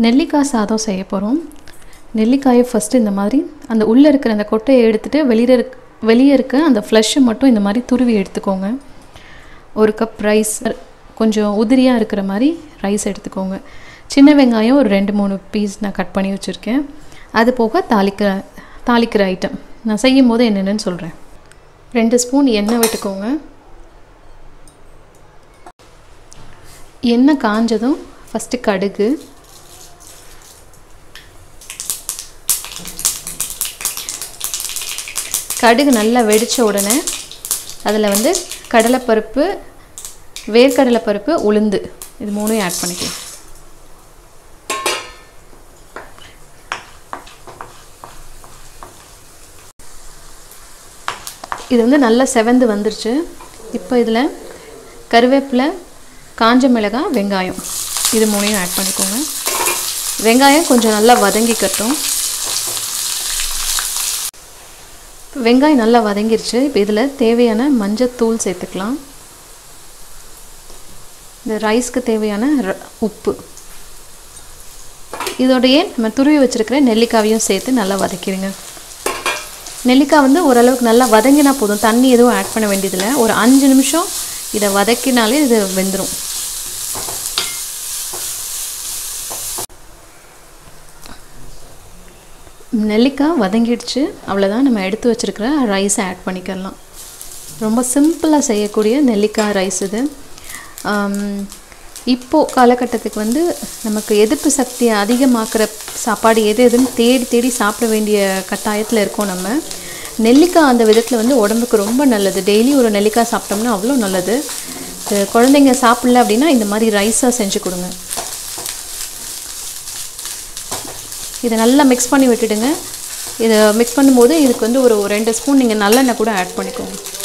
நெல்லிக்காய் சாதம் செய்ய போகிறோம் நெல்லிக்காயை ஃபஸ்ட்டு இந்த மாதிரி அந்த உள்ளே இருக்கிற அந்த கொட்டையை எடுத்துகிட்டு வெளியில் இருக் வெளியே இருக்க அந்த ஃப்ளஷ்ஷை மட்டும் இந்த மாதிரி துருவி எடுத்துக்கோங்க ஒரு கப் ரைஸ் கொஞ்சம் உதிரியாக இருக்கிற மாதிரி ரைஸ் எடுத்துக்கோங்க சின்ன வெங்காயம் ஒரு ரெண்டு மூணு பீஸ் நான் கட் பண்ணி வச்சுருக்கேன் அது போக தாளிக்கிற தாளிக்கிற ஐட்டம் நான் செய்யும் போது என்னென்னு சொல்கிறேன் ரெண்டு ஸ்பூன் எண்ணெய் விட்டுக்கோங்க எண்ணெய் காஞ்சதும் ஃபஸ்ட்டு கடுகு கடுகு நல்லா வெடித்த உடனே அதில் வந்து கடலைப்பருப்பு வேர்க்கடலைப்பருப்பு உளுந்து இது மூணையும் ஆட் பண்ணிக்கலாம் இது வந்து நல்லா செவந்து வந்துருச்சு இப்போ இதில் கருவேப்பிலை காஞ்ச மிளகாய் வெங்காயம் இது மூணையும் ஆட் பண்ணிக்கோங்க வெங்காயம் கொஞ்சம் நல்லா வதங்கிக்கட்டும் வெங்காயம் நல்லா வதங்கிருச்சு இப்போ இதில் தேவையான மஞ்சத்தூள் சேர்த்துக்கலாம் இந்த ரைஸ்க்கு தேவையான உப்பு இதோடையே நம்ம துருவி வச்சுருக்கிற நெல்லிக்காவையும் சேர்த்து நல்லா வதக்கிடுங்க நெல்லிக்காய் வந்து ஓரளவுக்கு நல்லா வதங்கினா போதும் தண்ணி எதுவும் ஆட் பண்ண வேண்டியதில்லை ஒரு அஞ்சு நிமிஷம் இதை வதக்கினாலே இது வெந்துடும் நெல்லிக்காய் வதங்கிடுச்சு அவ்வளோதான் நம்ம எடுத்து வச்சுருக்கிற ரைஸை ஆட் பண்ணிக்கலாம் ரொம்ப சிம்பிளாக செய்யக்கூடிய நெல்லிக்காய் ரைஸ் இது இப்போது காலகட்டத்துக்கு வந்து நமக்கு எதிர்ப்பு சக்தியை அதிகமாக்குற சாப்பாடு எது எதுன்னு தேடி தேடி சாப்பிட வேண்டிய கட்டாயத்தில் இருக்கோம் நம்ம நெல்லிக்காய் அந்த விதத்தில் வந்து உடம்புக்கு ரொம்ப நல்லது டெய்லி ஒரு நெல்லிக்காய் சாப்பிட்டோம்னா அவ்வளோ நல்லது குழந்தைங்க சாப்பிடல அப்படின்னா இந்த மாதிரி ரைஸாக செஞ்சு கொடுங்க இதை நல்லா மிக்ஸ் பண்ணி விட்டுடுங்க இதை மிக்ஸ் பண்ணும்போது இதுக்கு வந்து ஒரு ரெண்டு ஸ்பூன் நீங்கள் நல்லெண்ணெய் கூட ஆட் பண்ணிக்கோங்க